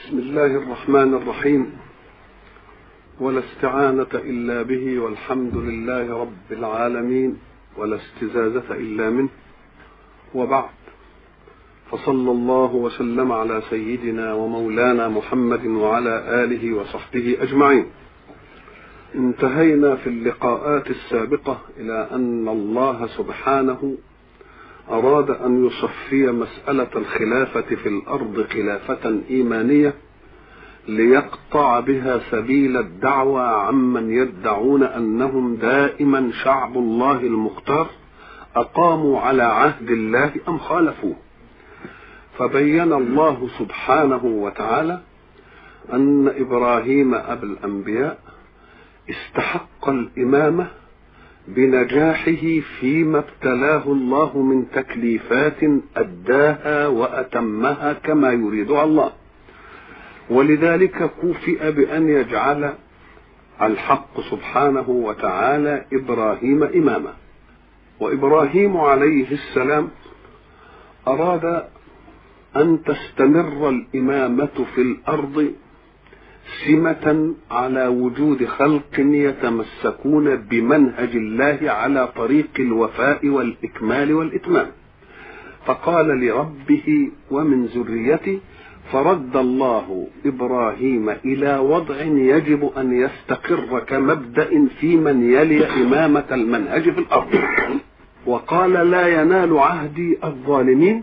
بسم الله الرحمن الرحيم ولا استعانة إلا به والحمد لله رب العالمين ولا استزادة إلا منه وبعد فصلى الله وسلم على سيدنا ومولانا محمد وعلى آله وصحبه أجمعين انتهينا في اللقاءات السابقة إلى أن الله سبحانه أراد أن يصفي مسألة الخلافة في الأرض خلافة إيمانية ليقطع بها سبيل الدعوى عمن يدعون أنهم دائما شعب الله المختار أقاموا على عهد الله أم خالفوه فبين الله سبحانه وتعالى أن إبراهيم أبا الأنبياء استحق الإمامة بنجاحه فيما ابتلاه الله من تكليفات أداها وأتمها كما يريدها الله ولذلك كوفئ بأن يجعل الحق سبحانه وتعالى إبراهيم إماما وإبراهيم عليه السلام أراد أن تستمر الإمامة في الأرض سمة على وجود خلق يتمسكون بمنهج الله على طريق الوفاء والإكمال والإتمام فقال لربه ومن ذريتي فرد الله إبراهيم إلى وضع يجب أن يستقر كمبدأ في من يلي إمامة المنهج في الأرض وقال لا ينال عهدي الظالمين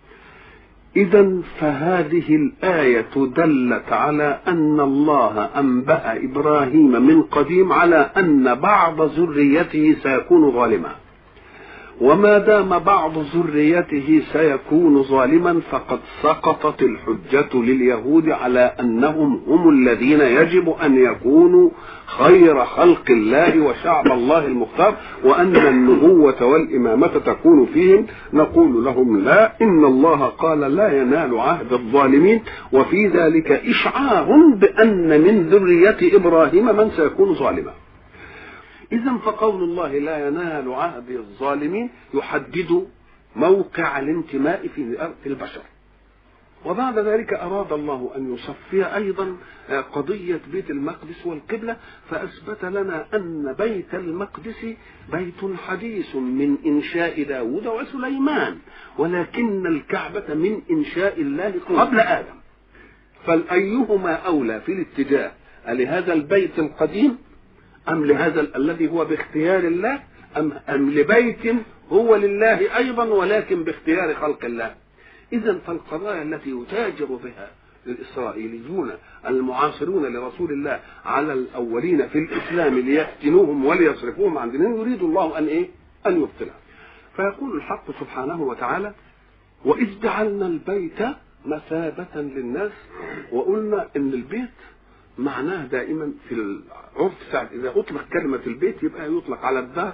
إذا فهذه الآية دلت على أن الله أنبأ إبراهيم من قديم على أن بعض ذريته سيكون ظالما وما دام بعض ذريته سيكون ظالما فقد سقطت الحجة لليهود على أنهم هم الذين يجب أن يكونوا خير خلق الله وشعب الله المختار وأن النبوة والإمامة تكون فيهم نقول لهم لا إن الله قال لا ينال عهد الظالمين وفي ذلك إشعار بأن من ذرية إبراهيم من سيكون ظالما إذا فقول الله لا ينال عهد الظالمين يحدد موقع الانتماء في البشر وبعد ذلك أراد الله أن يصفي أيضا قضية بيت المقدس والقبلة فأثبت لنا أن بيت المقدس بيت حديث من إنشاء داود وسليمان ولكن الكعبة من إنشاء الله قبل آدم فالأيهما أولى في الاتجاه لهذا البيت القديم أم لهذا الذي هو باختيار الله أم, أم لبيت هو لله أيضا ولكن باختيار خلق الله إذا فالقضايا التي يتاجر بها الإسرائيليون المعاصرون لرسول الله على الأولين في الإسلام ليفتنوهم وليصرفوهم عن دينهم يريد الله أن إيه؟ أن يبطلها فيقول الحق سبحانه وتعالى وإذ جعلنا البيت مثابة للناس وقلنا إن البيت معناه دائما في العرف ساعة إذا أطلق كلمة البيت يبقى يطلق على الدار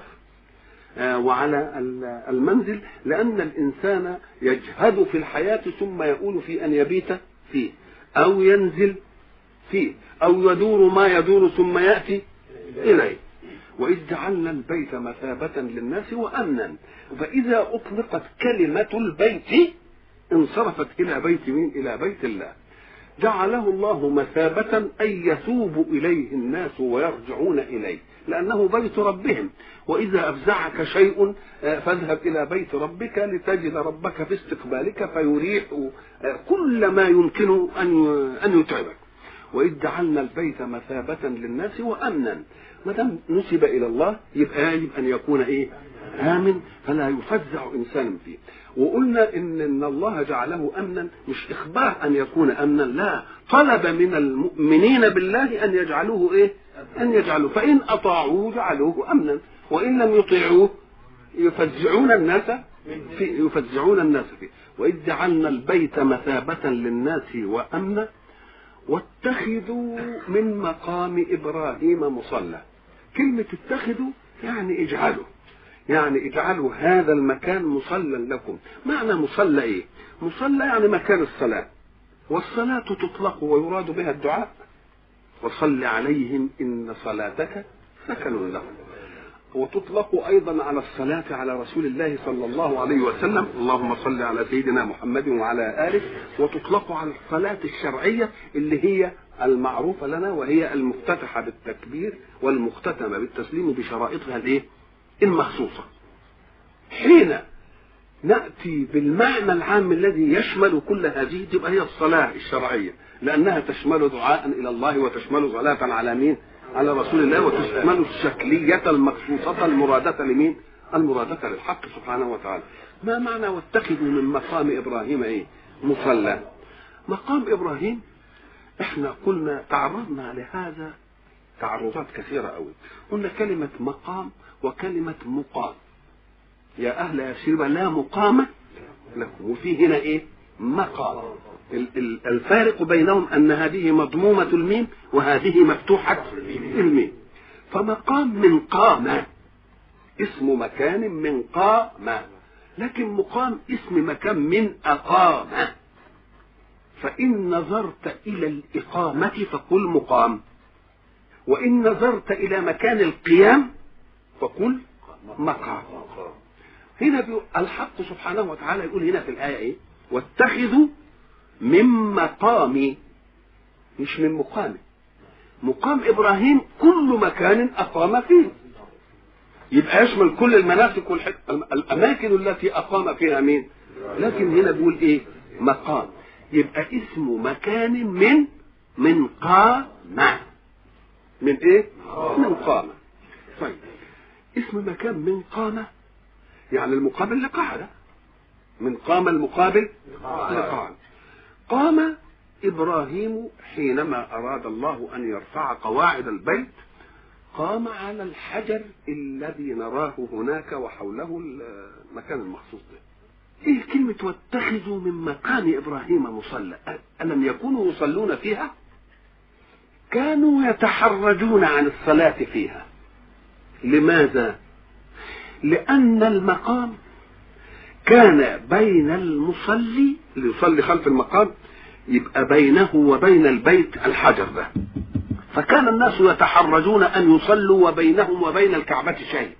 وعلى المنزل لأن الإنسان يجهد في الحياة ثم يقول في أن يبيت فيه أو ينزل فيه أو يدور ما يدور ثم يأتي إليه وإذ جعلنا البيت مثابة للناس وأمنا فإذا أطلقت كلمة البيت انصرفت إلى بيت مين؟ إلى بيت الله جعله الله مثابة أي يثوب إليه الناس ويرجعون إليه لأنه بيت ربهم وإذا أفزعك شيء فاذهب إلى بيت ربك لتجد ربك في استقبالك فيريح كل ما يمكن أن أن يتعبك وإذ جعلنا البيت مثابة للناس وأمنا ما دام نسب إلى الله يبقى يجب أن يكون إيه؟ آمن فلا يفزع إنسان فيه وقلنا إن إن الله جعله أمنا مش إخبار أن يكون أمنا لا طلب من المؤمنين بالله أن يجعلوه إيه؟ أن يجعلوه فإن أطاعوه جعلوه أمنا وإن لم يطيعوه يفزعون الناس في يفزعون الناس فيه وإذ جعلنا البيت مثابة للناس وأمنا واتخذوا من مقام إبراهيم مصلى كلمة اتخذوا يعني اجعلوا يعني اجعلوا هذا المكان مصلى لكم معنى مصلى ايه مصلى يعني مكان الصلاة والصلاة تطلق ويراد بها الدعاء وصل عليهم إن صلاتك سكن لهم وتطلق ايضا على الصلاه على رسول الله صلى الله عليه وسلم اللهم صل على سيدنا محمد وعلى اله وتطلق على الصلاه الشرعيه اللي هي المعروفه لنا وهي المفتتحه بالتكبير والمختتمه بالتسليم بشرائطها الايه المخصوصه حين ناتي بالمعنى العام الذي يشمل كل هذه تبقى هي الصلاه الشرعيه لانها تشمل دعاء الى الله وتشمل صلاه على مين على رسول الله وتشمل الشكلية المخصوصة المرادة لمين؟ المرادة للحق سبحانه وتعالى. ما معنى واتخذوا من مقام إبراهيم إيه؟ مصلى. مقام إبراهيم إحنا قلنا تعرضنا لهذا تعرضات كثيرة أوي. قلنا كلمة مقام وكلمة مقام. يا أهل يثرب لا مقام لكم وفي هنا إيه؟ مقام. الفارق بينهم ان هذه مضمومه الميم وهذه مفتوحه الميم فمقام من قام اسم مكان من قام لكن مقام اسم مكان من اقام فان نظرت الى الاقامه فقل مقام وان نظرت الى مكان القيام فقل مقام هنا الحق سبحانه وتعالى يقول هنا في الايه ايه واتخذوا من مقام مش من مقام مقام ابراهيم كل مكان اقام فيه يبقى يشمل كل المناسك والحك... الاماكن التي اقام فيها مين لكن هنا بيقول ايه مقام يبقى اسم مكان من من قام من ايه من قام طيب اسم مكان من قام يعني المقابل لقاعده من قام المقابل لقاعده قام ابراهيم حينما اراد الله ان يرفع قواعد البيت قام على الحجر الذي نراه هناك وحوله المكان المخصوص ده ايه كلمة واتخذوا من مكان ابراهيم مصلى الم يكونوا يصلون فيها كانوا يتحرجون عن الصلاة فيها لماذا لان المقام كان بين المصلي اللي يصلي خلف المقام يبقى بينه وبين البيت الحجر ده فكان الناس يتحرجون ان يصلوا وبينهم وبين الكعبة شيء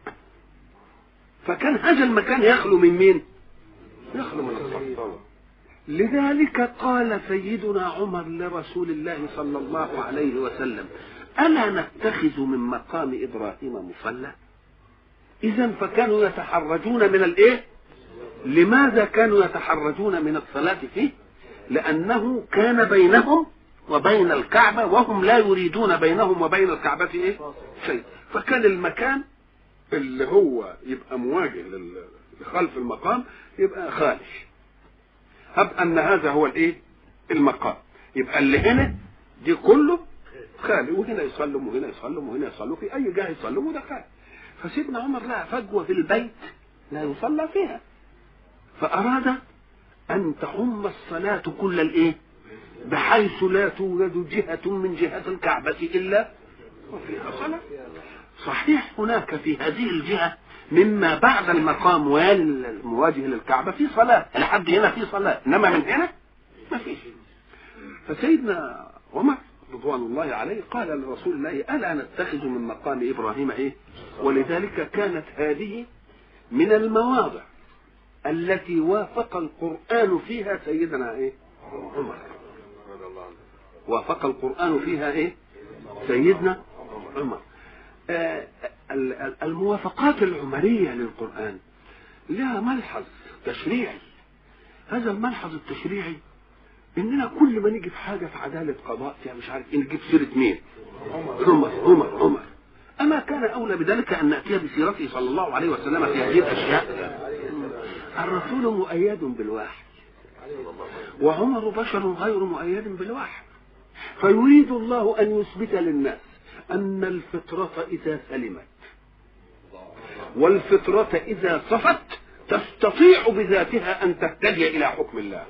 فكان هذا المكان يخلو من مين يخلو من الصلاة لذلك قال سيدنا عمر لرسول الله صلى الله عليه وسلم ألا نتخذ من مقام إبراهيم مصلى إذا فكانوا يتحرجون من الإيه لماذا كانوا يتحرجون من الصلاة فيه لأنه كان بينهم وبين الكعبة وهم لا يريدون بينهم وبين الكعبة إيه شيء فكان المكان اللي هو يبقى مواجه لخلف المقام يبقى خالي هب أن هذا هو الإيه المقام يبقى اللي هنا دي كله خالي وهنا يصلم وهنا يصلم وهنا يصلوا في أي جهة يصلم وده خالي فسيدنا عمر لها فجوة في البيت لا يصلى فيها فأراد أن تعم الصلاة كل الإيه؟ بحيث لا توجد جهة من جهة الكعبة إلا وفيها صلاة صحيح هناك في هذه الجهة مما بعد المقام والمواجه للكعبة في صلاة لحد هنا في صلاة إنما من هنا ما فيش فسيدنا عمر رضوان الله عليه قال لرسول الله ألا نتخذ من مقام إبراهيم إيه ولذلك كانت هذه من المواضع التي وافق القرآن فيها سيدنا ايه؟ عمر وافق القرآن فيها ايه؟ سيدنا عمر آه الموافقات العمرية للقرآن لها ملحظ تشريعي هذا الملحظ التشريعي اننا كل ما نيجي في حاجه في عداله قضاء فيها مش عارف نجيب سيره مين؟ عمر عمر عمر اما كان اولى بذلك ان ناتي بسيرته صلى الله عليه وسلم في هذه الاشياء الرسول مؤيد بالوحي وعمر بشر غير مؤيد بالوحي فيريد الله ان يثبت للناس ان الفطره اذا سلمت والفطره اذا صفت تستطيع بذاتها ان تهتدي الى حكم الله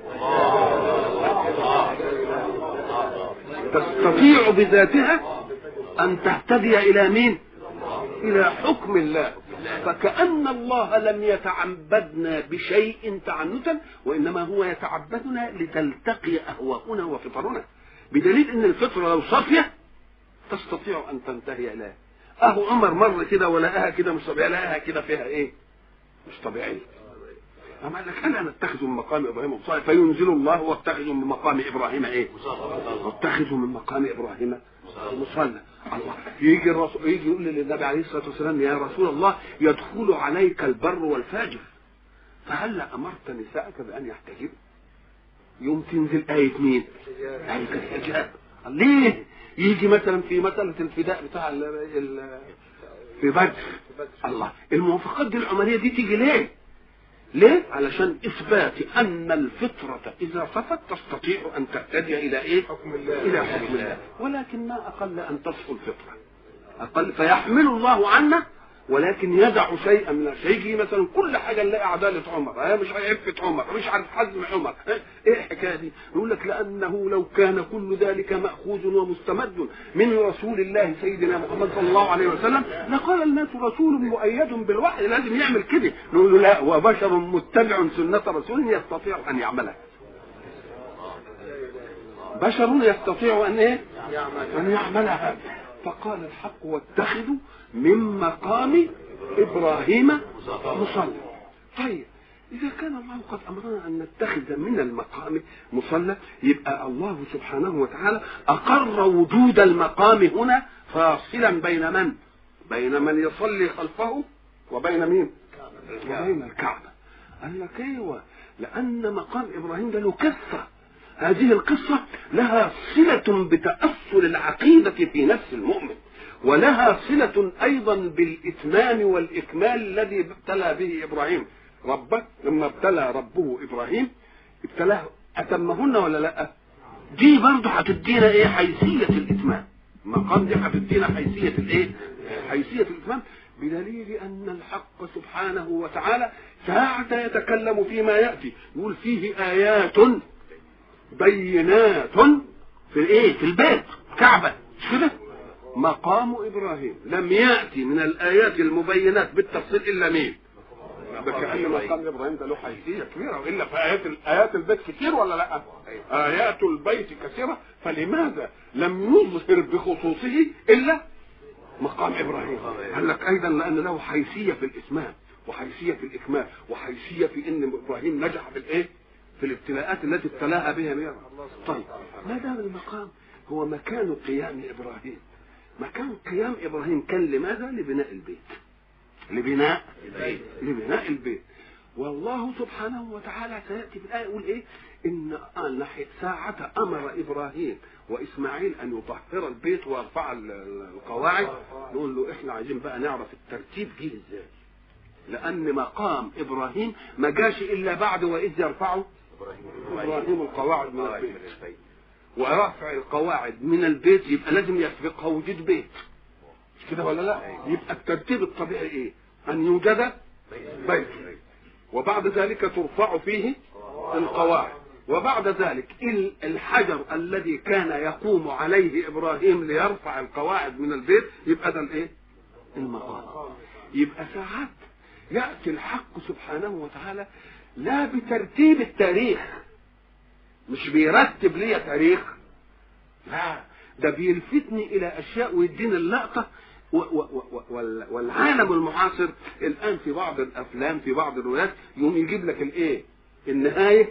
تستطيع بذاتها ان تهتدي الى مين الى حكم الله فكأن الله لم يتعبدنا بشيء تعنتا وإنما هو يتعبدنا لتلتقي أهواؤنا وفطرنا بدليل أن الفطرة لو صافية تستطيع أن تنتهي إليه اهو عمر مر كده ولقاها كده مش طبيعيه لقاها كده فيها ايه مش طبيعيه أما قال لك الا نتخذ من مقام ابراهيم مصلى فينزل الله واتخذوا من مقام ابراهيم ايه؟ واتخذوا من مقام ابراهيم مصلى الله يجي الرسول يجي يقول للنبي عليه الصلاه والسلام يا رسول الله يدخل عليك البر والفاجر فهل امرت نساءك بان يحتجبن؟ يوم تنزل آية مين؟ آية الحجاب ليه؟ يجي مثلا في مسألة الفداء بتاع ال ال في بدر الله الموافقات دي العمرية دي تيجي ليه؟ ليه؟ علشان إثبات أن الفطرة إذا صفت تستطيع أن تهتدي إلى إيه؟ حكم الله إلى حكم الله ولكن ما أقل أن تصفو الفطرة أقل فيحمل الله عنا ولكن يدع شيئا من الشيء يجي مثلا كل حاجه نلاقي عداله عمر هي مش عفه عمر مش عارف حزم عمر ايه الحكايه دي؟ يقول لك لانه لو كان كل ذلك ماخوذ ومستمد من رسول الله سيدنا محمد صلى الله عليه وسلم لقال الناس رسول مؤيد بالوحي لازم يعمل كده نقول له لا وبشر متبع سنه رسول يستطيع ان يعملها بشر يستطيع ان ايه؟ ان يعملها فقال الحق واتخذوا من مقام ابراهيم مصلى طيب اذا كان الله قد امرنا ان نتخذ من المقام مصلى يبقى الله سبحانه وتعالى اقر وجود المقام هنا فاصلا بين من بين من يصلي خلفه وبين مين وبين الكعبه قال لك ايوه لان مقام ابراهيم ده له قصه هذه القصة لها صلة بتأصل العقيدة في نفس المؤمن ولها صلة أيضا بالإتمام والإكمال الذي ابتلى به إبراهيم ربه لما ابتلى ربه إبراهيم ابتلاه أتمهن ولا لا دي برضه هتدينا إيه حيثية الإتمام المقام دي هتدينا حيثية الإيه حيثية الإتمام بدليل أن الحق سبحانه وتعالى ساعة يتكلم فيما يأتي يقول فيه آيات بينات في الايه في البيت كعبه مش كده مقام ابراهيم لم ياتي من الايات المبينات بالتفصيل الا مين كأن مقام ابراهيم ده له حيثيه كبيره والا في ايات ايات البيت كتير ولا لا؟ ايات البيت كثيره فلماذا لم يظهر بخصوصه الا مقام ابراهيم؟ قال لك ايضا لان له حيثيه في الاتمام وحيثيه في الاكمال وحيثيه في ان ابراهيم نجح في الايه؟ في الابتلاءات التي ابتلاها بها مين طيب ما دام المقام هو مكان قيام ابراهيم مكان قيام ابراهيم كان لماذا لبناء البيت لبناء البيت لبناء البيت والله سبحانه وتعالى سياتي في الايه يقول ايه ان ساعة امر ابراهيم واسماعيل ان يطهر البيت ويرفع القواعد نقول له احنا عايزين بقى نعرف الترتيب جه ازاي لان مقام ابراهيم ما جاش الا بعد واذ يرفعه ابراهيم القواعد من البيت ورفع القواعد من البيت يبقى لازم يسبقها وجود بيت مش كده ولا لا يبقى الترتيب الطبيعي ايه ان يوجد بيت وبعد ذلك ترفع فيه القواعد وبعد ذلك الحجر الذي كان يقوم عليه ابراهيم ليرفع القواعد من البيت يبقى ده الايه المقام يبقى ساعات ياتي الحق سبحانه وتعالى لا بترتيب التاريخ مش بيرتب لي تاريخ لا ده بيلفتني الى اشياء ويديني اللقطه و و و والعالم المعاصر الان في بعض الافلام في بعض الروايات يقوم يجيب لك الايه النهايه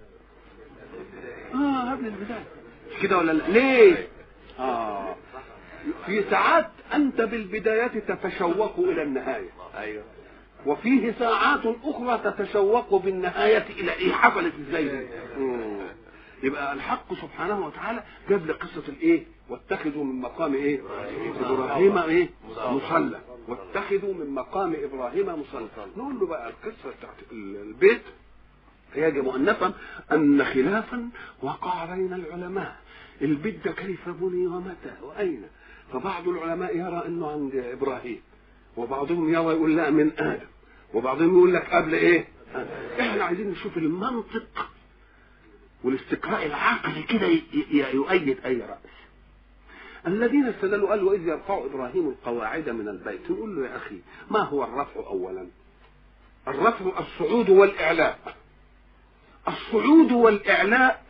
اه قبل البدايه مش كده ولا لا ليه اه في ساعات انت بالبدايات تتشوق الى النهايه ايوه وفيه ساعات اخرى تتشوق بالنهايه الى ايه حصلت ازاي دي يبقى الحق سبحانه وتعالى جاب لي قصه الايه واتخذوا من مقام ايه ابراهيم ايه مصلى واتخذوا من مقام ابراهيم مصلى نقول له بقى القصه بتاعت البيت يجب ان نفهم ان خلافا وقع بين العلماء البيت ده كيف بني ومتى واين فبعض العلماء يرى انه عند ابراهيم وبعضهم يرى يقول لا من ادم وبعضهم يقول لك قبل ايه احنا عايزين نشوف المنطق والاستقراء العقلي كده يؤيد اي راي الذين استدلوا قالوا واذ يرفع ابراهيم القواعد من البيت نقول له يا اخي ما هو الرفع اولا الرفع الصعود والاعلاء الصعود والاعلاء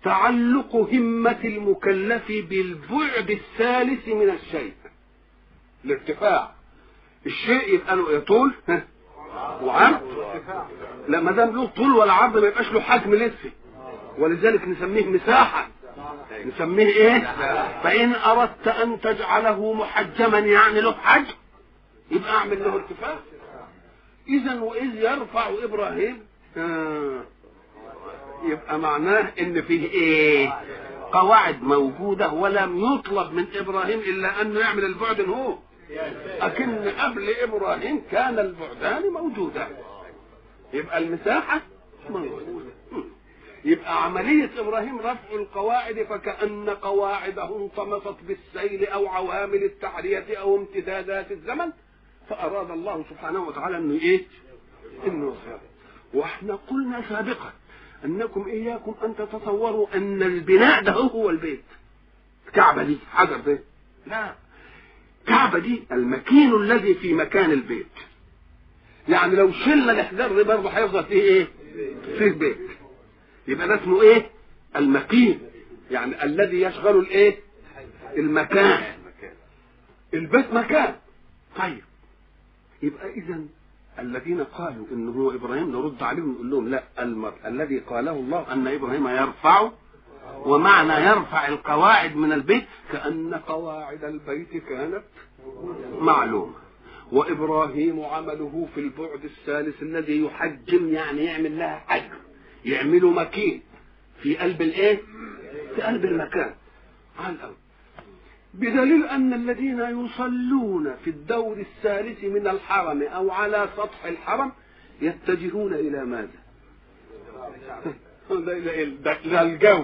تعلق همة المكلف بالبعد الثالث من الشيء الارتفاع الشيء يبقى له ايه طول ها؟ وعرض لا ما دام له طول ولا عرض ما يبقاش له حجم لسه ولذلك نسميه مساحه نسميه ايه فان اردت ان تجعله محجما يعني له حجم يبقى اعمل له ارتفاع اذا واذ يرفع ابراهيم آه يبقى معناه ان فيه ايه قواعد موجوده ولم يطلب من ابراهيم الا انه يعمل البعد هو لكن قبل ابراهيم كان البعدان موجودان يبقى المساحه موجوده يبقى عملية إبراهيم رفع القواعد فكأن قواعده انطمست بالسيل أو عوامل التعرية أو امتدادات الزمن فأراد الله سبحانه وتعالى أنه إيه؟ أنه يصير وإحنا قلنا سابقا أنكم إياكم أن تتصوروا أن البناء ده هو البيت الكعبة دي حجر ده لا الكعبة دي المكين الذي في مكان البيت يعني لو شلنا الإحجار ده برضه هيفضل فيه إيه؟ فيه بيت يبقى ده اسمه ايه المكين يعني الذي يشغل الايه المكان البيت مكان طيب يبقى اذا الذين قالوا انه هو ابراهيم نرد عليهم نقول لهم لا الم... الذي قاله الله ان ابراهيم يرفع ومعنى يرفع القواعد من البيت كان قواعد البيت كانت معلومه وابراهيم عمله في البعد الثالث الذي يحجم يعني يعمل لها حجم يعملوا مكين في قلب الايه في قلب المكان على الأول بدليل أن الذين يصلون في الدور الثالث من الحرم أو على سطح الحرم يتجهون إلى ماذا؟ ده الجو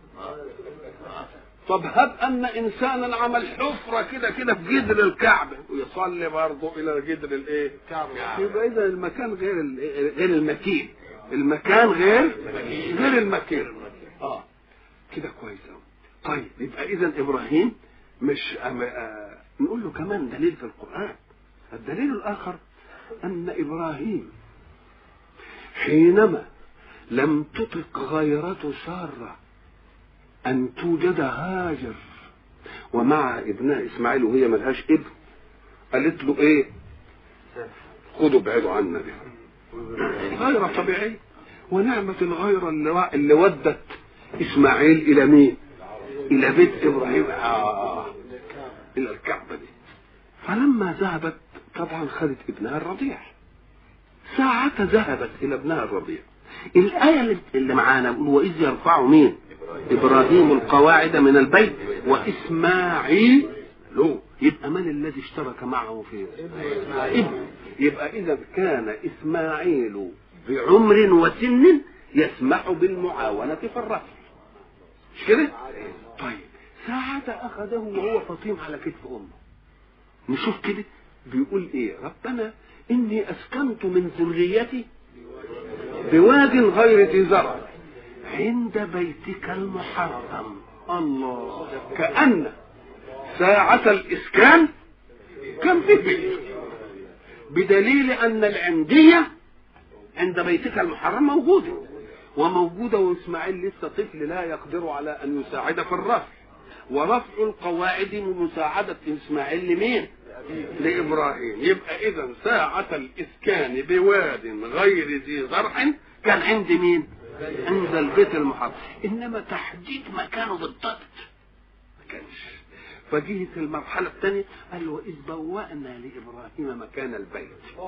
طب هب أن إنسانا عمل حفرة كده كده في جدر الكعبة ويصلي برضه إلى جدر الإيه؟ يبقى إذا المكان غير غير المكين المكان غير غير المكان اه كده كويس قوي طيب يبقى اذا ابراهيم مش أم... آه... نقول له كمان دليل في القران الدليل الاخر ان ابراهيم حينما لم تطق غيرة سارة أن توجد هاجر ومع ابنها إسماعيل وهي ملهاش ابن قالت له إيه؟ خدوا ابعدوا عنا دي غيرة طبيعية ونعمة الغيرة اللي, اللي ودت إسماعيل إلى مين؟ إلى بيت إبراهيم آه إلى الكعبة دي فلما ذهبت طبعا خدت ابنها الرضيع ساعة ذهبت إلى ابنها الرضيع الآية اللي معانا بيقول وإذ يرفع مين؟ إبراهيم القواعد من البيت وإسماعيل له يبقى من الذي اشترك معه في ابن يبقى إذا كان إسماعيل بعمر وسن يسمح بالمعاونة في الرفع مش كده؟ طيب ساعة أخذه وهو فطيم على كتف أمه نشوف كده بيقول إيه ربنا إني أسكنت من ذريتي بواد غير ذي زرع عند بيتك المحرم الله كأن ساعة الإسكان كان في بيت بدليل أن العندية عند بيتك المحرم موجودة وموجودة وإسماعيل لسه طفل لا يقدر على أن يساعد في الرفع ورفع القواعد مساعدة إسماعيل لمين؟ لإبراهيم يبقى إذا ساعة الإسكان بواد غير ذي زرع كان عند مين؟ عند البيت المحرم إنما تحديد مكانه بالضبط ما كانش فجه في المرحلة الثانية قال وإذ بوأنا لإبراهيم مكان البيت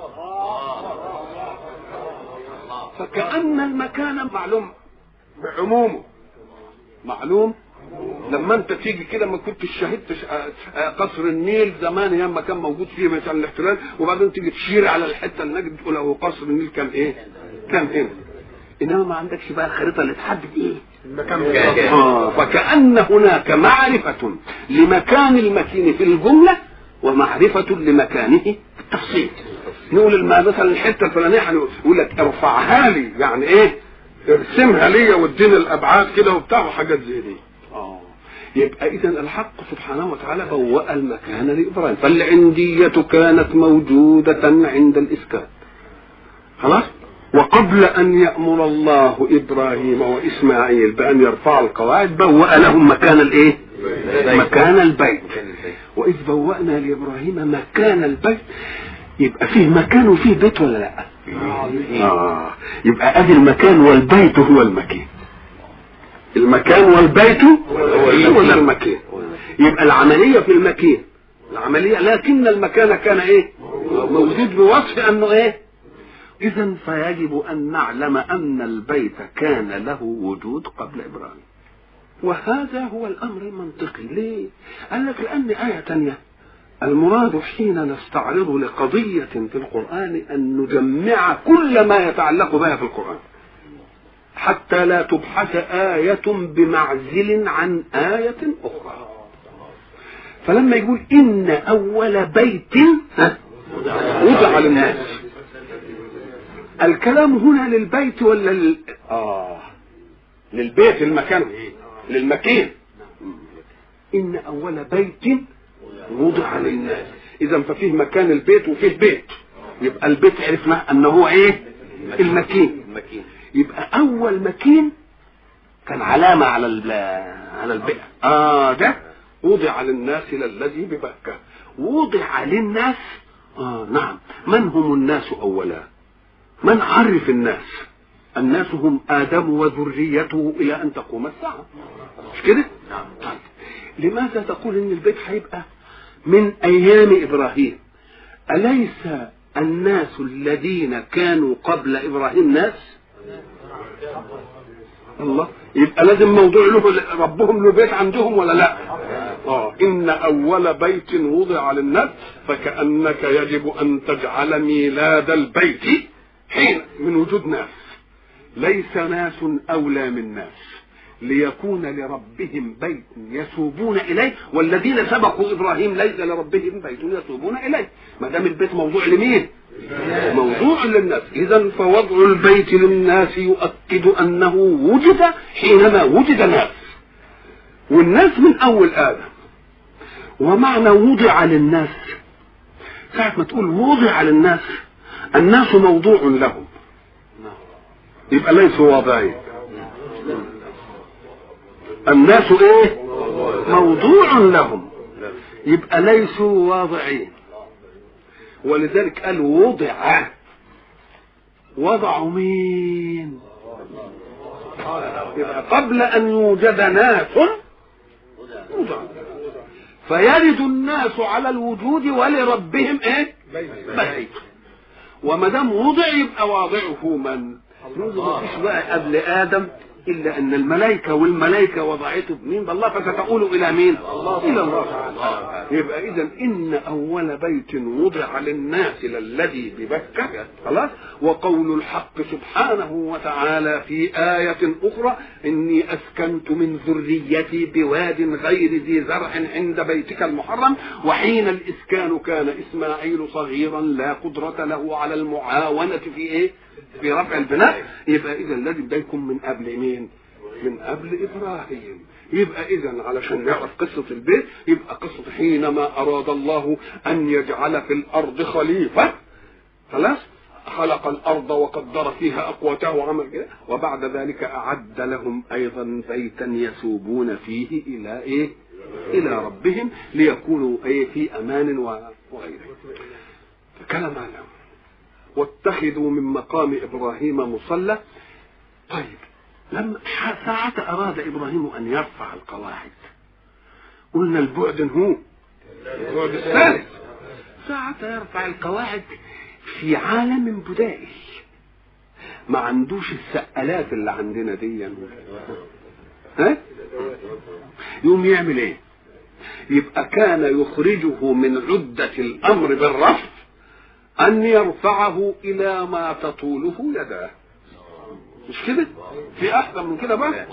فكأن المكان معلوم بعمومه معلوم لما انت تيجي كده ما كنتش شهدت قصر النيل زمان ايام ما كان موجود فيه مثلا الاحتلال وبعدين تيجي تشير على الحته اللي هناك تقول هو قصر النيل كان ايه؟ كان هنا انما ما عندكش بقى الخريطه اللي تحدد ايه؟ المكان آه فكأن هناك معرفة لمكان المكين في الجملة ومعرفة لمكانه في التفصيل نقول مثلا الحتة الفلانية يقول لك ارفعها لي يعني ايه ارسمها لي واديني الابعاد كده وبتاع وحاجات زي دي اه يبقى اذا الحق سبحانه وتعالى بوأ المكان لابراهيم فالعندية كانت موجودة عند الاسكان خلاص وقبل أن يأمر الله إبراهيم وإسماعيل بأن يرفعوا القواعد بوأ لهم مكان الإيه؟ مكان البيت واذ بوأنا لابراهيم مكان البيت يبقى فيه مكان وفيه بيت ولا لا اه يبقى ادي المكان والبيت هو المكان المكان والبيت هو المكان يبقى العملية في المكان العملية لكن المكان كان ايه موجود بوصف انه ايه اذا فيجب ان نعلم ان البيت كان له وجود قبل ابراهيم وهذا هو الامر المنطقي ليه قال لك لان ايه تانية المراد حين نستعرض لقضية في القرآن أن نجمع كل ما يتعلق بها في القرآن حتى لا تبحث آية بمعزل عن آية أخرى فلما يقول إن أول بيت وضع للناس الكلام هنا للبيت ولا لل... آه للبيت المكان للمكين إن أول بيت وضع للناس إذا ففيه مكان البيت وفيه بيت يبقى البيت عرفنا أنه هو إيه المكين يبقى أول مكين كان علامة على على البيت آه ده وضع للناس للذي ببكة وضع للناس آه نعم من هم الناس أولا من عرف الناس الناس هم آدم وذريته إلى أن تقوم الساعة مش كده؟ نعم طيب لماذا تقول إن البيت هيبقى من أيام إبراهيم أليس الناس الذين كانوا قبل إبراهيم ناس الله يبقى لازم موضوع له ربهم له بيت عندهم ولا لا اه ان اول بيت وضع للناس فكانك يجب ان تجعل ميلاد البيت حين من وجود ناس ليس ناس اولى من ناس ليكون لربهم بيت يسوبون اليه والذين سبقوا ابراهيم ليس لربهم بيت يسوبون اليه ما دام البيت موضوع لمين موضوع للناس اذا فوضع البيت للناس يؤكد انه وجد حينما وجد ناس والناس من اول ادم ومعنى وضع للناس ساعة ما تقول وضع للناس الناس موضوع لهم يبقى ليسوا واضعين الناس ايه موضوع لهم يبقى ليسوا واضعين ولذلك قال وضع وضعوا مين يبقى قبل ان يوجد ناس وضع فيرد الناس على الوجود ولربهم ايه بيت وما دام وضع يبقى واضعه من ما فيش بقى قبل ادم الا ان الملائكه والملائكه وضعته بمين الله فستقول الى مين الى الله يبقى اذا ان اول بيت وضع للناس للذي ببكه خلاص وقول الحق سبحانه وتعالى في آية أخرى إني أسكنت من ذريتي بواد غير ذي زرع عند بيتك المحرم وحين الإسكان كان إسماعيل صغيرا لا قدرة له على المعاونة في إيه؟ في رفع البناء يبقى اذا الذي بدايكم من قبل مين من قبل ابراهيم يبقى اذا علشان نعرف قصه البيت يبقى قصه حينما اراد الله ان يجعل في الارض خليفه خلاص خلق الارض وقدر فيها اقواتها وعمل كده وبعد ذلك اعد لهم ايضا بيتا يسوبون فيه الى ايه الى ربهم ليكونوا ايه في امان وغيره كلام عنهم واتخذوا من مقام ابراهيم مصلى طيب لما ساعة أراد إبراهيم أن يرفع القواعد قلنا البعد هو البعد الثالث ساعة يرفع القواعد في عالم بدائي ما عندوش السقالات اللي عندنا دي ها يقوم يعمل ايه يبقى كان يخرجه من عدة الأمر بالرفع أن يرفعه إلى ما تطوله يداه مش كده؟ في أحسن من كده بقى؟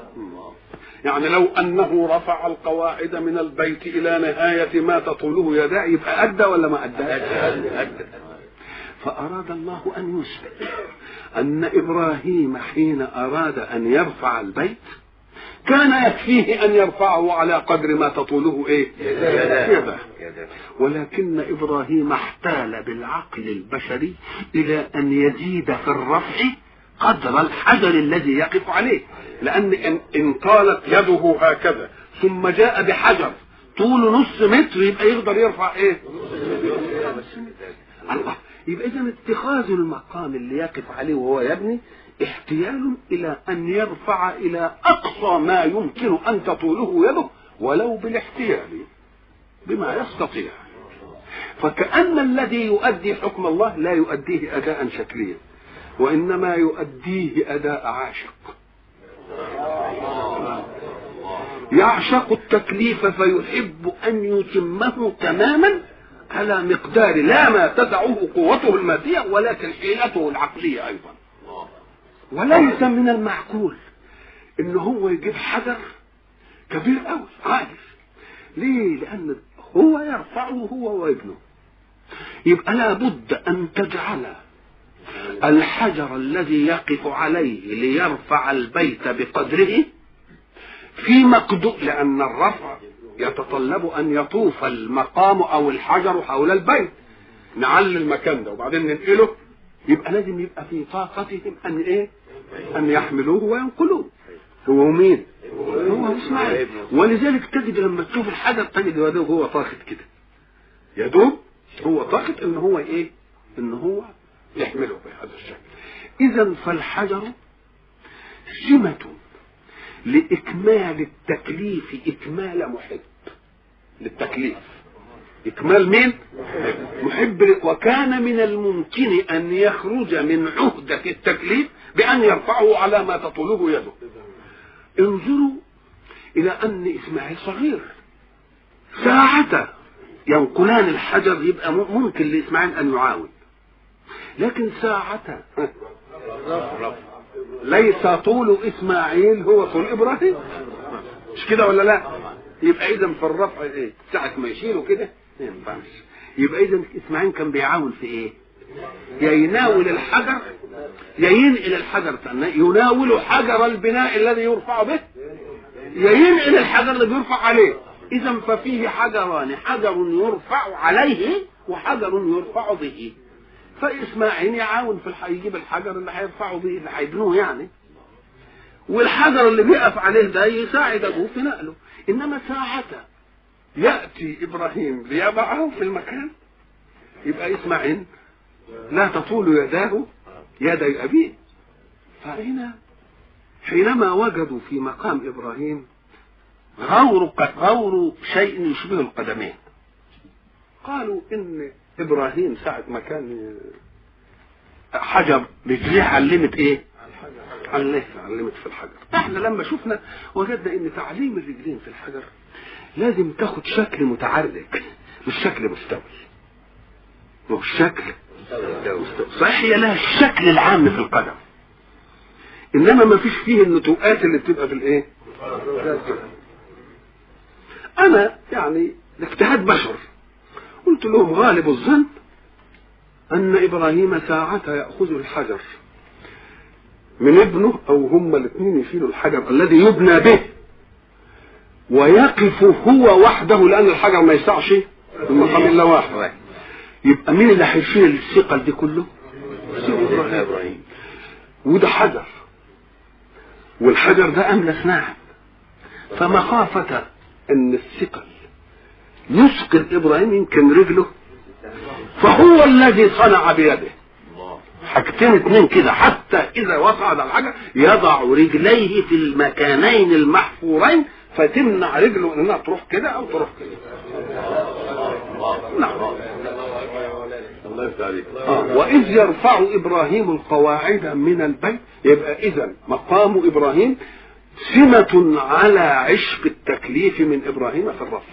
يعني لو أنه رفع القواعد من البيت إلى نهاية ما تطوله يداه يبقى أدى ولا ما أدى؟ أدى فأراد الله أن يثبت أن إبراهيم حين أراد أن يرفع البيت كان يكفيه أن يرفعه على قدر ما تطوله إيه؟ يده ولكن إبراهيم احتال بالعقل البشري إلى أن يزيد في الرفع قدر الحجر الذي يقف عليه لأن إن, إن قالت يده هكذا ثم جاء بحجر طوله نص متر يبقى يقدر يرفع ايه الله يبقى اذا اتخاذ المقام اللي يقف عليه وهو يبني احتيال الى ان يرفع الى اقصى ما يمكن ان تطوله يده ولو بالاحتيال بما يستطيع فكأن الذي يؤدي حكم الله لا يؤديه أداء شكليا وإنما يؤديه أداء عاشق يعشق التكليف فيحب أن يتمه تماما على مقدار لا ما تدعه قوته المادية ولكن حيلته العقلية أيضا وليس من المعقول إن هو يجيب حجر كبير أوي عارف ليه؟ لأن هو يرفعه هو وابنه يبقى لابد أن تجعل الحجر الذي يقف عليه ليرفع البيت بقدره في مقدور لأن الرفع يتطلب أن يطوف المقام أو الحجر حول البيت نعلي المكان ده وبعدين ننقله يبقى لازم يبقى في طاقتهم أن إيه؟ أن يحملوه وينقلوه هو مين؟ هو اسماعيل ولذلك تجد لما تشوف الحجر تجد يدوب هو طاقت كده يدوب هو طاقت ان هو ايه؟ ان هو يحمله بهذا الشكل اذا فالحجر سمة لإكمال التكليف إكمال محب للتكليف إكمال مين؟ محب وكان من الممكن أن يخرج من عهدة التكليف بأن يرفعه على ما تطوله يده انظروا إلى أن إسماعيل صغير ساعة ينقلان الحجر يبقى ممكن لإسماعيل أن يعاون لكن ساعة ليس طول إسماعيل هو طول إبراهيم مش كده ولا لا يبقى إذا في الرفع إيه ساعة ما يشيله كده ما ينفعش يبقى إذا إسماعيل كان بيعاون في إيه يا يناول الحجر يا ينقل الحجر يناول حجر البناء الذي يرفع به يا ينقل الحجر اللي بيرفع عليه اذا ففيه حجران حجر يرفع عليه وحجر يرفع به فاسماعيل يعاون في الح... يجيب الحجر اللي هيرفعه به اللي هيبنوه يعني والحجر اللي بيقف عليه ده يساعد ابوه في نقله انما ساعة ياتي ابراهيم ليضعه في المكان يبقى اسماعيل لا تطول يداه يدي أبيه فهنا حينما وجدوا في مقام إبراهيم غور غور شيء يشبه القدمين قالوا إن إبراهيم ساعة ما كان حجر رجليه علمت إيه؟ علمت علمت في الحجر احنا لما شفنا وجدنا ان تعليم الرجلين في الحجر لازم تاخد شكل متعرج مش شكل مستوي مش شكل صحيح هي لها الشكل العام في القدم انما ما فيش فيه النتوءات اللي بتبقى في الايه انا يعني اجتهاد بشر قلت لهم غالب الظن ان ابراهيم ساعة ياخذ الحجر من ابنه او هما الاثنين يشيلوا الحجر الذي يبنى به ويقف هو وحده لان الحجر ما يسعش المقام الا واحد يبقى مين اللي هيشيل الثقل دي كله؟ ابراهيم وده حجر والحجر ده املس ناعم فمخافة ان الثقل يثقل ابراهيم يمكن رجله فهو الذي صنع بيده حاجتين اتنين كده حتى اذا وصعد الحجر يضع رجليه في المكانين المحفورين فتمنع رجله انها تروح كده او تروح كده نعم آه. وإذ يرفع إبراهيم القواعد من البيت يبقى إذا مقام إبراهيم سمة على عشق التكليف من إبراهيم في الرفع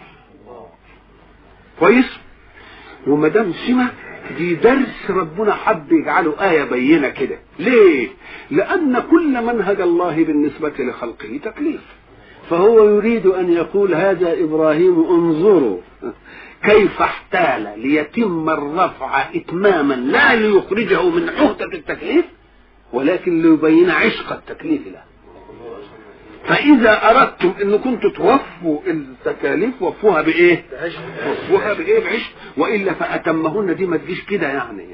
كويس وما دام سمة دي درس ربنا حب يجعله آية بينة كده ليه لأن كل منهج الله بالنسبة لخلقه تكليف فهو يريد أن يقول هذا إبراهيم انظروا كيف احتال ليتم الرفع إتماما لا ليخرجه من عهدة التكليف ولكن ليبين عشق التكليف له فإذا أردتم أن كنتم توفوا التكاليف وفوها بإيه؟ وفوها بإيه؟ بعشق وإلا فأتمهن دي ما تجيش كده يعني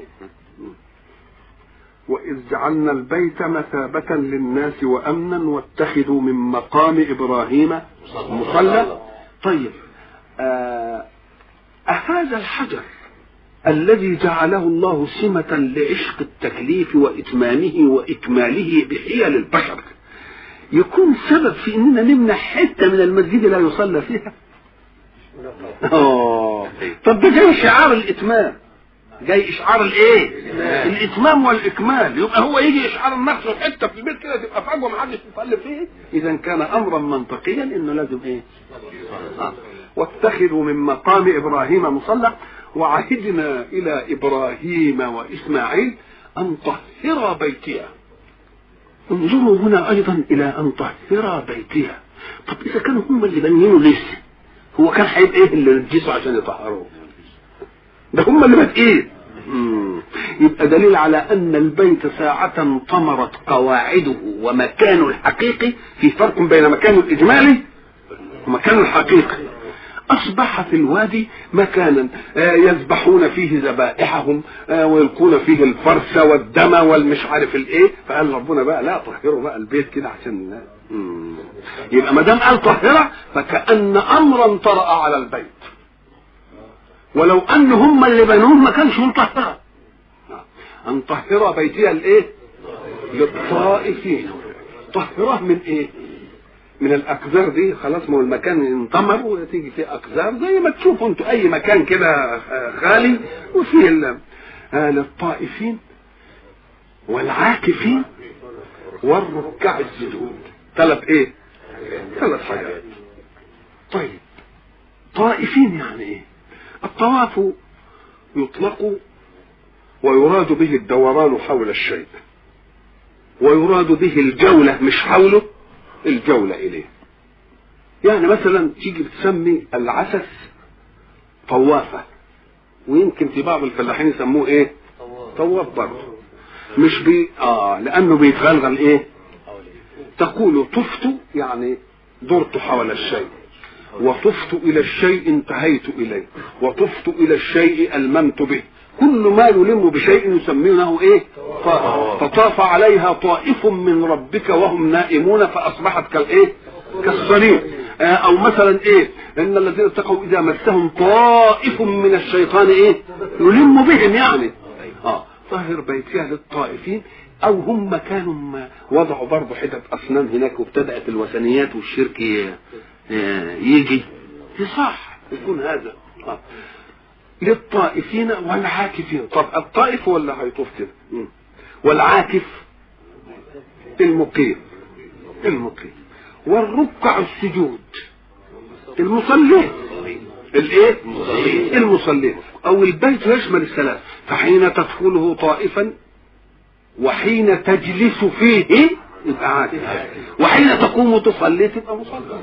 وإذ جعلنا البيت مثابة للناس وأمنا واتخذوا من مقام إبراهيم مصلى طيب آه أهذا الحجر الذي جعله الله سمة لعشق التكليف وإتمامه وإكماله بحيل البشر يكون سبب في اننا نمنع حته من المسجد لا يصلى فيها اه طب ده جاي شعار الاتمام جاي اشعار الايه الاتمام والاكمال يبقى هو يجي اشعار النقص حته في البيت كده تبقى فجوه ما حدش يصلي فيه اذا كان امرا منطقيا انه لازم ايه آه. واتخذوا من مقام ابراهيم مصلى وعهدنا الى ابراهيم واسماعيل ان طهر بيتها انظروا هنا ايضا الى ان طهر بيتها طب اذا كانوا هم اللي بنينه لسه هو كان هيبقى ايه اللي نجسوا عشان يطهروه ده هم اللي بادئين يبقى دليل على ان البيت ساعة طمرت قواعده ومكانه الحقيقي في فرق بين مكانه الاجمالي ومكانه الحقيقي اصبح في الوادي مكانا يذبحون فيه ذبائحهم ويلقون فيه الفرس والدم والمش عارف الايه فقال ربنا بقى لا طهروا بقى البيت كده عشان يبقى ما دام قال طهره فكان امرا طرا على البيت ولو ان هم اللي بنوه ما كانش مطهرا ان طهر بيتها الايه للطائفين طهره من ايه من الاقذار دي خلاص ما هو المكان انطمر وتيجي فيه اقذار زي ما تشوفوا انتوا اي مكان كده خالي وفيه آه للطائفين والعاكفين والركع السجود ثلاث ايه ثلاث حاجات طيب طائفين يعني ايه الطواف يطلق ويراد به الدوران حول الشيء ويراد به الجولة مش حوله الجولة إليه يعني مثلا تيجي بتسمي العسس طوافة ويمكن في بعض الفلاحين يسموه ايه طواف برضه مش بي اه لانه بيتغلغل ايه تقول طفت يعني درت حول الشيء وطفت الى الشيء انتهيت اليه وطفت الى الشيء الممت به كل ما يلم بشيء يسمونه ايه فطاف عليها طائف من ربك وهم نائمون فاصبحت كالايه كالصليب او مثلا ايه ان الذين اتقوا اذا مسهم طائف من الشيطان ايه يلم بهم يعني اه طهر بيتها للطائفين او هم كانوا وضعوا برضه حتت اصنام هناك وابتدات الوثنيات والشرك يجي صح يكون هذا آه. للطائفين والعاكفين طب الطائف ولا هيطوف كده والعاكف المقيم المقيم والركع السجود المصلين الايه المصلين او البيت يشمل الثلاث فحين تدخله طائفا وحين تجلس فيه يبقى عاكف وحين تقوم تصلي تبقى مصلي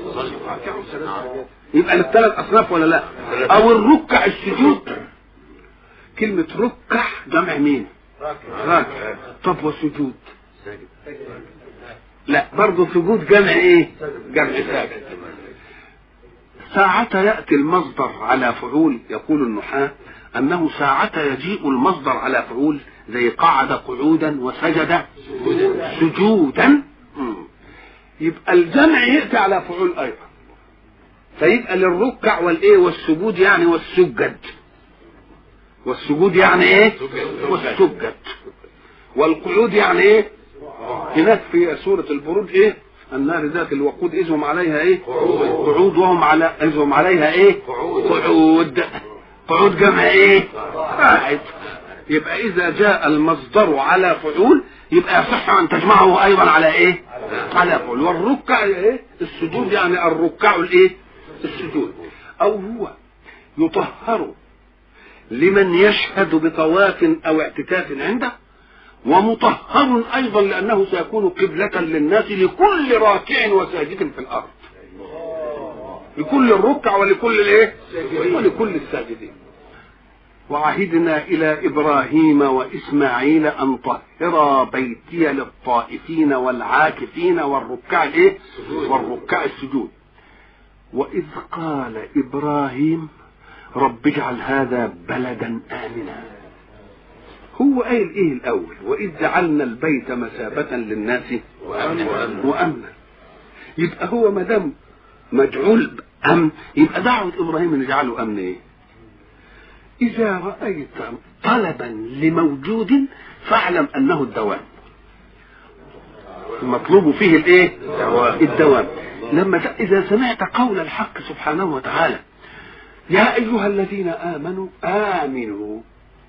يبقى للثلاث اصناف ولا لا او الركع السجود كلمة ركع جمع مين راكع طب وسجود لا برضه سجود جمع ايه جمع ساجد ساعة يأتي المصدر على فعول يقول النحاة أنه ساعة يجيء المصدر على فعول زي قعد قعودا وسجد سجودا يبقى الجمع يأتي على فعول أيضا فيبقى للركع والايه والسجود يعني والسجد والسجود يعني ايه والسجد والقعود يعني ايه هناك في سورة البرود ايه النار ذات الوقود إذ هم عليها ايه قعود وهم على إذ هم عليها ايه قعود قعود جمع ايه قاعد يبقى اذا جاء المصدر على فعول يبقى يصح ان تجمعه ايضا على ايه على فعول والركع ايه السجود يعني الركع الايه السجود او هو يطهر لمن يشهد بطواف او اعتكاف عنده ومطهر ايضا لانه سيكون قبلة للناس لكل راكع وساجد في الارض لكل الركع ولكل الايه ولكل الساجدين وعهدنا الى ابراهيم واسماعيل ان طهرا بيتي للطائفين والعاكفين والركع الايه والركع السجود واذ قال ابراهيم رب اجعل هذا بلدا امنا هو قايل ايه الاول واذ جعلنا البيت مثابه للناس وامنا يبقى هو ما دام مجعول امن يبقى دعوه ابراهيم ان يجعله امن ايه اذا رايت طلبا لموجود فاعلم انه الدوام المطلوب فيه الايه الدوام لما ت... اذا سمعت قول الحق سبحانه وتعالى يا ايها الذين امنوا امنوا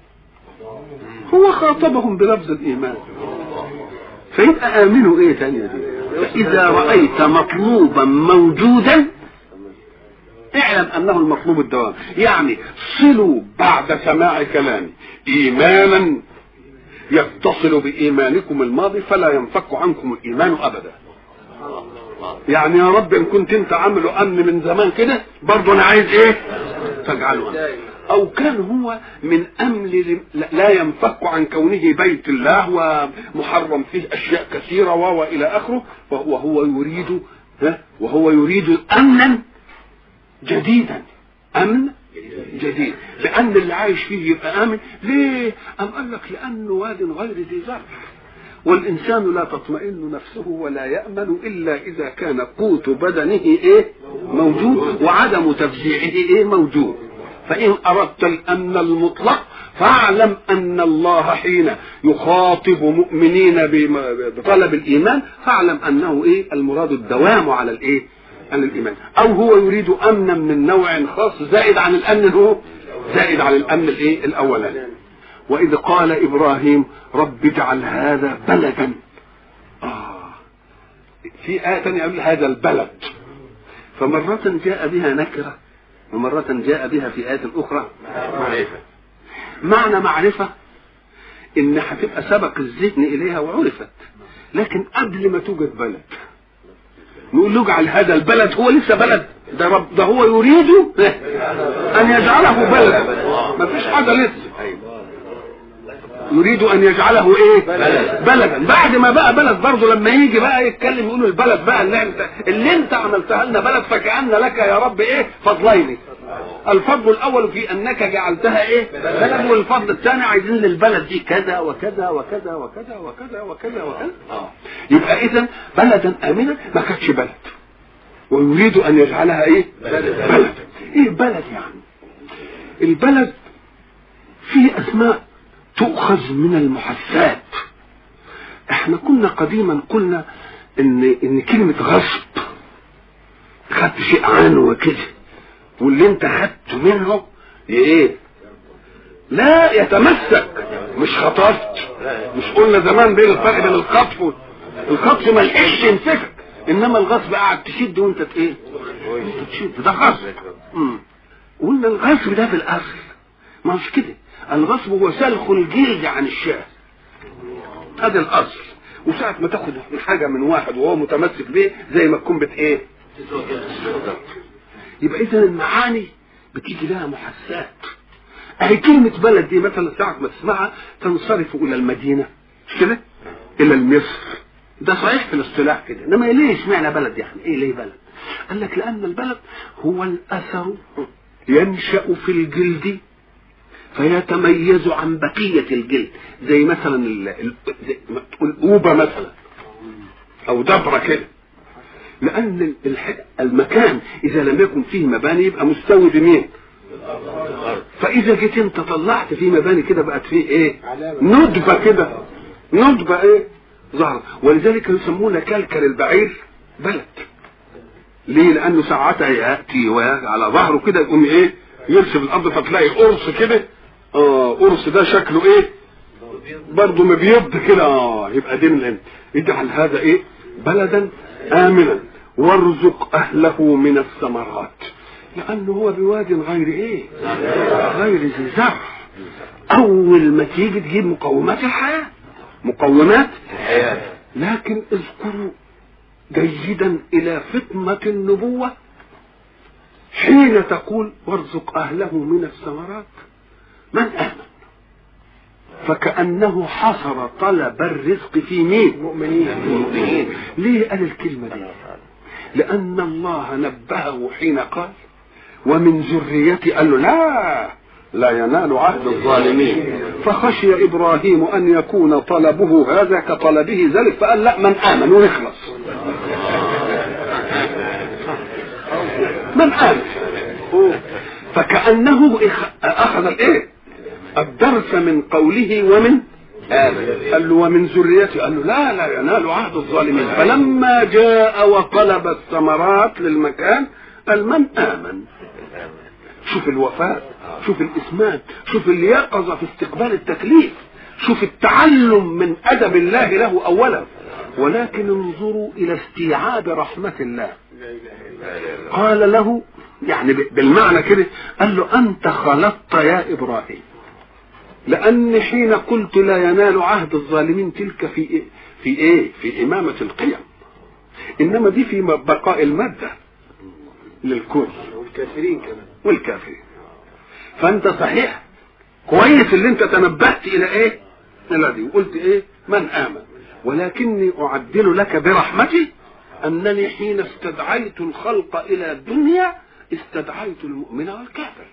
هو خاطبهم بلفظ الايمان فيبقى امنوا ايه تانية دي فاذا رايت مطلوبا موجودا اعلم انه المطلوب الدوام يعني صلوا بعد سماع كلامي ايمانا يتصل بايمانكم الماضي فلا ينفك عنكم الايمان ابدا يعني يا رب ان كنت انت عامله امن من زمان كده برضه انا عايز ايه تجعله امن او كان هو من امن لا ينفك عن كونه بيت الله ومحرم فيه اشياء كثيره والى اخره وهو يريد ها وهو يريد امنا جديدا امن جديد لان اللي عايش فيه يبقى امن ليه ام قال لك لانه واد غير ذي زرع والانسان لا تطمئن نفسه ولا يامن الا اذا كان قوت بدنه ايه موجود وعدم تفزيعه ايه موجود فان اردت الامن المطلق فاعلم ان الله حين يخاطب مؤمنين بطلب الايمان فاعلم انه ايه المراد الدوام على الايه عن الايمان او هو يريد امنا من نوع خاص زائد عن الامن هو زائد عن الامن الايه الاولاني واذ قال ابراهيم رب اجعل هذا بلدا آه في آية ثانية يقول هذا البلد فمرة جاء بها نكرة ومرة جاء بها في آية أخرى معرفة معنى معرفة إن هتبقى سبق الذهن إليها وعرفت لكن قبل ما توجد بلد نقول له اجعل هذا البلد هو لسه بلد ده رب ده هو يريد ان يجعله بلد ما فيش حاجه لسه يريد ان يجعله ايه بلد. بلدا بعد ما بقى بلد برضه لما يجي بقى يتكلم يقول البلد بقى اللي انت اللي انت عملتها لنا بلد فكأن لك يا رب ايه فضلين الفضل الاول في انك جعلتها ايه بلد والفضل الثاني عايزين للبلد دي كذا وكذا وكذا وكذا وكذا وكذا وكذا يبقى اذا بلدا امنا ما كانتش بلد ويريد ان يجعلها ايه بلد ايه بلد يعني البلد فيه اسماء تؤخذ من المحسات احنا كنا قديما قلنا ان ان كلمه غصب خدت شيء عنه كده واللي انت خدته منه ايه لا يتمسك مش خطفت مش قلنا زمان بين الفرق بين الخطف الخطف ما لقيتش يمسكك انما الغصب قاعد تشد وانت ايه انت تشد ده غصب قلنا الغصب ده في الاصل ما مش كده الغصب هو سلخ الجلد عن الشاه هذا الاصل وساعة ما تاخد حاجة من واحد وهو متمسك بيه زي ما تكون بت ايه يبقى اذا المعاني بتيجي لها محسات اهي كلمة بلد دي مثلا ساعة ما تسمعها تنصرف الى المدينة مش كده الى المصر ده صحيح في الاصطلاح كده انما ليه اشمعنى بلد يعني ايه ليه بلد قال لك لان البلد هو الاثر ينشأ في الجلد فيتميز عن بقية الجلد زي مثلا الأوبة مثلا أو دبرة كده لأن المكان إذا لم يكن فيه مباني يبقى مستوي بمين؟ فإذا جيت أنت طلعت فيه مباني كده بقت فيه إيه؟ ندبة كده ندبة إيه؟ ظهر ولذلك يسمونه كلكل البعير بلد ليه؟ لأنه ساعتها يأتي على ظهره كده يقوم إيه؟ يرسم الأرض فتلاقي قرص كده اه قرص ده شكله ايه برضه مبيض كده اه يبقى دي من اجعل هذا ايه بلدا امنا وارزق اهله من الثمرات لانه هو بواد غير ايه غير ذي زرع اول ما تيجي تجيب مقومات الحياه مقومات الحياه لكن اذكروا جيدا الى فطنه النبوه حين تقول وارزق اهله من الثمرات من آمن فكأنه حصر طلب الرزق في مين المؤمنين المؤمنين ليه قال الكلمة دي لأن الله نبهه حين قال ومن ذريتي قال له لا لا ينال عهد الظالمين فخشي إبراهيم أن يكون طلبه هذا كطلبه ذلك فقال لا من آمن ونخلص من آمن فكأنه أخذ الإيه الدرس من قوله ومن قال له ومن ذريته قال له لا لا ينال عهد الظالمين فلما جاء وطلب الثمرات للمكان قال من آمن شوف الوفاء شوف الإسمات شوف اليقظة في استقبال التكليف شوف التعلم من أدب الله له أولا ولكن انظروا إلى استيعاب رحمة الله قال له يعني بالمعنى كده قال له أنت خلطت يا إبراهيم لأن حين قلت لا ينال عهد الظالمين تلك في إيه؟ في إيه؟ في إمامة القيم إنما دي في بقاء المادة للكل والكافرين كمان والكافرين فأنت صحيح كويس اللي أنت تنبهت إلى إيه؟ إلى دي وقلت إيه؟ من آمن ولكني أعدل لك برحمتي أنني حين استدعيت الخلق إلى الدنيا استدعيت المؤمن والكافر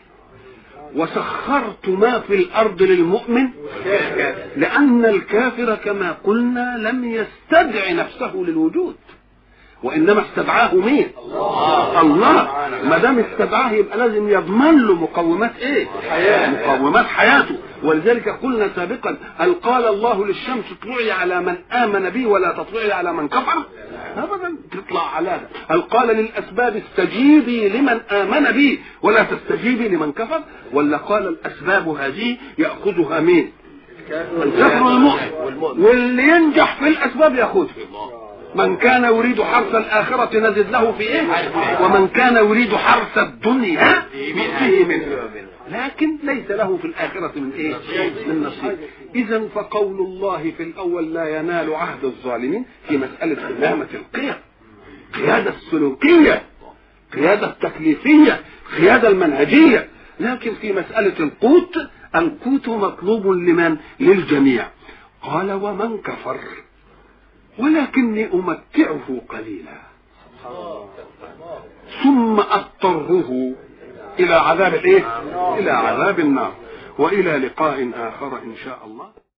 وسخرت ما في الارض للمؤمن لان الكافر كما قلنا لم يستدع نفسه للوجود وانما استدعاه مين الله, الله. ما دام استدعاه يبقى لازم يضمن له مقومات ايه مقومات حياته ولذلك قلنا سابقا هل قال الله للشمس اطلعي على من امن بي ولا تطلعي على من كفر ابدا تطلع على هل قال للاسباب استجيبي لمن امن بي ولا تستجيبي لمن كفر ولا قال الاسباب هذه ياخذها مين الكافر والمؤمن واللي ينجح في الاسباب ياخذها من كان يريد حرث الآخرة نزد له في إيه ومن كان يريد حرث الدنيا نؤتيه منه لكن ليس له في الآخرة من إيه من نصيب إذا فقول الله في الأول لا ينال عهد الظالمين في مسألة إمامة القيم قيادة السلوكية قيادة التكليفية قيادة المنهجية لكن في مسألة القوت القوت مطلوب لمن للجميع قال ومن كفر ولكني أمتعه قليلا ثم أضطره إلى عذاب الإيه؟ إلى عذاب النار وإلى لقاء آخر إن شاء الله